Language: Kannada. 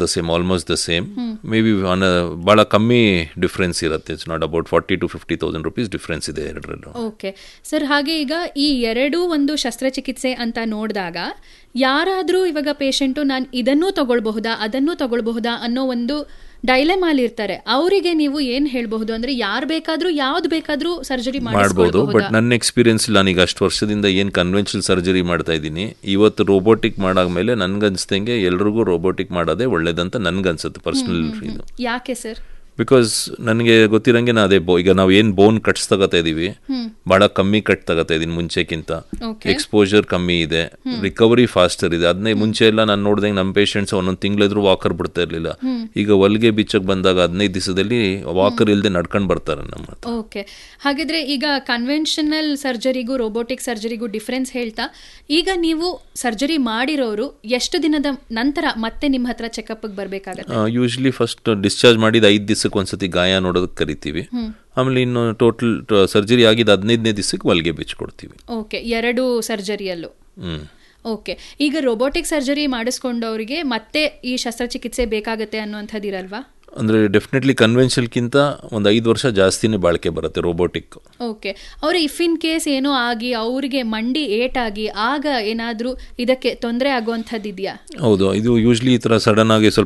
The same almost the same maybe ಭಾಳ ಕಮ್ಮಿ ಡಿಫ್ರೆನ್ಸ್ ಇರುತ್ತೆ it's not about forty to fifty thousand rupees difference ಇದೆ ಎರಡರಲ್ಲೂ ಓಕೆ ಸರ್ ಹಾಗೆ ಈಗ ಈ ಎರಡೂ ಒಂದು ಶಸ್ತ್ರಚಿಕಿತ್ಸೆ ಅಂತ ನೋಡಿದಾಗ ಯಾರಾದರೂ ಇವಾಗ ಪೇಷಂಟು ನಾನು ಇದನ್ನೂ ತಗೊಳ್ಬಹುದಾ ಅದನ್ನೂ ತಗೊಳ್ಬಹುದಾ ಅನ್ನೋ ಒಂದು ಡೈಲೆಮಾಲ್ ಇರ್ತಾರೆ ಅವರಿಗೆ ನೀವು ಏನ್ ಹೇಳ್ಬಹುದು ಅಂದ್ರೆ ಯಾರು ಬೇಕಾದ್ರೂ ಯಾವ್ದು ಬೇಕಾದ್ರೂ ಸರ್ಜರಿ ಮಾಡ್ಬೋದು ಬಟ್ ನನ್ನ ಎಕ್ಸ್ಪೀರಿಯನ್ಸ್ ನಾನೀಗ ಅಷ್ಟು ವರ್ಷದಿಂದ ಏನು ಕನ್ವೆನ್ಷನಲ್ ಸರ್ಜರಿ ಮಾಡ್ತಾ ಇದ್ದೀನಿ ಇವತ್ತು ರೋಬೋಟಿಕ್ ಮಾಡಾದ್ಮೇಲೆ ನನ್ಗನ್ಸ್ದಂಗೆ ಎಲ್ರಿಗೂ ರೋಬೋಟಿಕ್ ಮಾಡೋದೇ ಒಳ್ಳೇದಂತ ನನ್ಗನ್ಸುತ್ತೆ ಪರ್ಸನಲ್ ಇದು ಯಾಕೆ ಸರ್ ಬಿಕಾಸ್ ನನಗೆ ಗೊತ್ತಿರಂಗೆ ನಾ ಅದೇ ಬೋ ಈಗ ನಾವು ಏನು ಬೋನ್ ಕಟ್ಸ್ ತಗೋತಾ ಇದೀವಿ ಭಾಳ ಕಮ್ಮಿ ಕಟ್ ತಗೋತಾ ಇದೀನಿ ಮುಂಚೆಕ್ಕಿಂತ Okay. ಎಕ್ಸ್ಪೋಜರ್ ಕಮ್ಮಿ ಇದೆ ರಿಕವರಿ ಫಾಸ್ಟರ್ ಇದೆ ಅದನ್ನೇ ಮುಂಚೆ ಎಲ್ಲ ನಾನು ನೋಡ್ದಂಗೆ ನಮ್ಮ ಪೇಷಂಟ್ಸ್ ಒಂದೊಂದು ತಿಂಗಳಿದ್ರು ವಾಕರ್ ಬಿಡ್ತಾ ಇರಲಿಲ್ಲ ಈಗ ಹೊಲಿಗೆ ಬಿಚ್ಚಕ್ಕೆ ಬಂದಾಗ ಹದಿನೈದು ದಿವಸದಲ್ಲಿ ವಾಕರ್ ಇಲ್ಲದೆ ನಡ್ಕೊಂಡು ಬರ್ತಾರೆ ನಮ್ಮ ಹತ್ರ. ಓಕೆ ಹಾಗಿದ್ರೆ ಈಗ ಕನ್ವೆನ್ಷನಲ್ ಸರ್ಜರಿಗೂ ರೋಬೋಟಿಕ್ ಸರ್ಜರಿಗೂ ಡಿಫ್ರೆನ್ಸ್ ಹೇಳ್ತಾ ಈಗ ನೀವು ಸರ್ಜರಿ ಮಾಡಿರೋರು ಎಷ್ಟು ದಿನದ ನಂತರ ಮತ್ತೆ ನಿಮ್ಮ ಹತ್ರ ಚೆಕಪ್ಗೆ ಬರಬೇಕಾಗತ್ತೆ ಯೂಶ್ವಲಿ ಫಸ್ಟ್ ಡಿಸ್ಚಾರ್ಜ್ ಮಾಡಿದ ಐದು ದಿವಸಕ್ಕೆ ಒಂದ್ಸತಿ ಗಾಯ ನೋಡೋದಕ್ಕೆ ಕರಿತೀವಿ ಆಮೇಲೆ ಇನ್ನು ಟೋಟಲ್ ಸರ್ಜರಿ ಆಗಿದ್ದು ಹದಿನೈದನೇ ದಿವಸಕ್ಕೆ ಹೊಲಿಗೆ ಬಿಚ್ಕೊಡ್ತೀವಿ ಓಕೆ ಎರಡು ಸರ್ಜರಿಯಲ್ಲೂ ಹ್ಮ್ ಓಕೆ ಈಗ ರೋಬೋಟಿಕ್ ಸರ್ಜರಿ ಮಾಡಿಸ್ಕೊಂಡವರಿಗೆ ಮತ್ತೆ ಈ ಶಸ್ತ್ರಚಿಕಿತ್ಸೆ ಬೇಕಾಗತ್ತೆ ಅನ್ನುವಂಥದ್ದು ಇರಲ್ವಾ ಅಂದರೆ ಡೆಫಿನೆಟ್ಲಿ ಕನ್ವೆನ್ಷನ್ಗಿಂತ ಒಂದು ಐದು ವರ್ಷ ಜಾಸ್ತಿನೇ ಬಾಳಿಕೆ ಬರುತ್ತೆ ರೋಬೋಟಿಕ್ ಓಕೆ ಅವ್ರ ಇಫ್ ಇನ್ ಕೇಸ್ ಏನೋ ಆಗಿ ಅವರಿಗೆ ಮಂಡಿ ಏಟಾಗಿ ಆಗ ಏನಾದರೂ ಇದಕ್ಕೆ ತೊಂದರೆ ಆಗುವಂಥದ್ದು ಇದೆಯಾ ಹೌದು ಇದು ಯೂಶ್ವಲಿ ಈ ಥರ ಸಡನ್ ಆಗಿ ಸ್ವಲ್ಪ